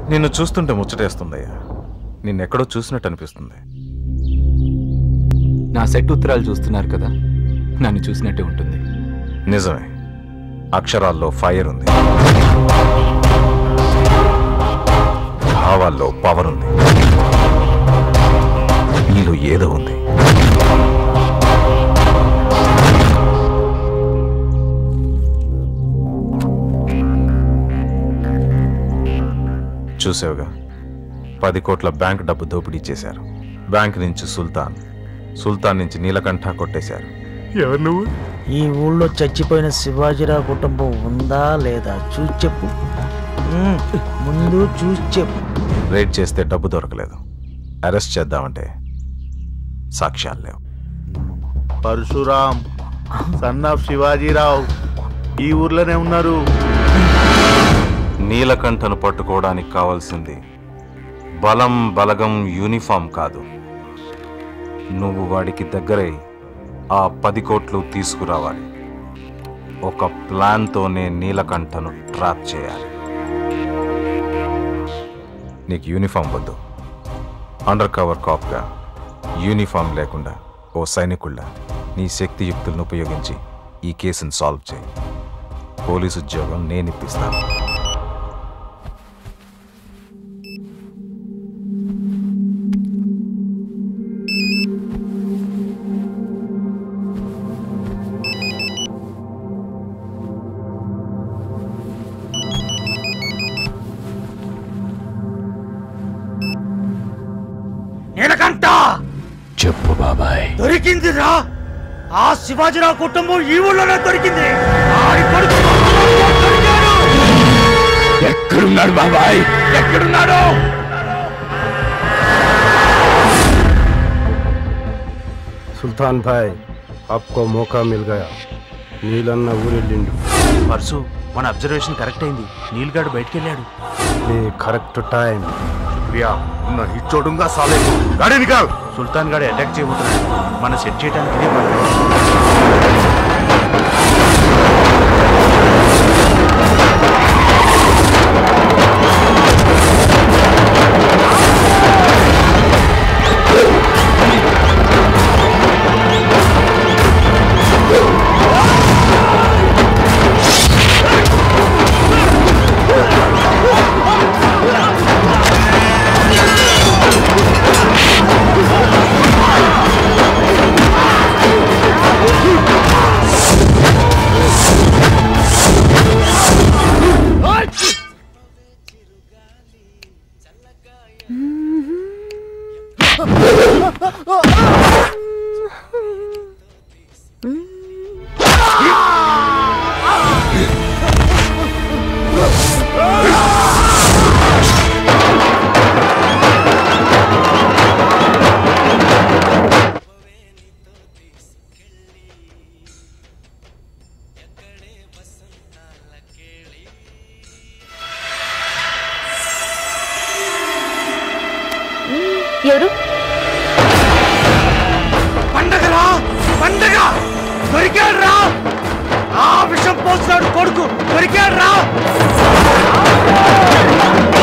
నిన్ను చూస్తుంటే ముచ్చటేస్తుందయ్యా నిన్నెక్కడో చూసినట్టు అనిపిస్తుంది నా సెట్ ఉత్తరాలు చూస్తున్నారు కదా నన్ను చూసినట్టే ఉంటుంది నిజమే అక్షరాల్లో ఫైర్ ఉంది భావాల్లో పవర్ ఉంది నీలో ఏదో ఉంది చూసావుగా పది కోట్ల బ్యాంక్ డబ్బు దోపిడీ చేశారు బ్యాంక్ నుంచి సుల్తాన్ సుల్తాన్ నుంచి నీలకంఠ కొట్టేశారు ఎవరు నువ్వు ఈ ఊళ్ళో చచ్చిపోయిన శివాజీరావు కుటుంబం ఉందా లేదా చూసి చెప్పు మ్మ్, ముందు చూసి చెప్పు రేడ్ చేస్తే డబ్బు దొరకలేదు అరెస్ట్ చేద్దామంటే సాక్ష్యాలు లేవు పరశురాం సన్ ఆఫ్ శివాజీరావు ఈ ఊర్లోనే ఉన్నారు నీలకంఠను పట్టుకోవడానికి కావాల్సింది బలం బలగం యూనిఫామ్ కాదు నువ్వు వాడికి దగ్గరై ఆ పది కోట్లు తీసుకురావాలి ఒక ప్లాన్తోనే నీలకంఠను ట్రాప్ చేయాలి నీకు యూనిఫామ్ వద్దు అండర్ కవర్ కాప్గా యూనిఫామ్ లేకుండా ఓ సైనికుళ్ళ నీ శక్తియుక్తులను ఉపయోగించి ఈ కేసును సాల్వ్ చేయి పోలీసు ఉద్యోగం నేను ఇప్పిస్తాను నీలకంఠ చెప్పు బాబాయ్ దొరికిందిరా ఆ శివాజీరావు కుటుంబం ఈ ఊళ్ళోనే దొరికింది ఆడి కొడుకు దొరికాడు. ఎక్కడున్నాడు బాబాయ్ ఎక్కడున్నాడు సుల్తాన్ భాయ్ आपको मौका मिल गया నీలన్న ఊరెళ్ళిండు పరశు మన అబ్జర్వేషన్ కరెక్ట్ అయింది నీల్గాడు బయటికి వెళ్ళాడు ఇది కరెక్ట్ టైం ప్రియా नहीं छोड़ूंगा साले को गाड़ी निकाल సుల్తాన్ గాడు అటాక్ చేయబోతున్నాడు మన సెట్ చేయడానికి ఇదే పని. ఎవరు పండగరా పండగ దొరికాడురా ఆ విషం పోసినాడు కొడుకు దొరికాడురా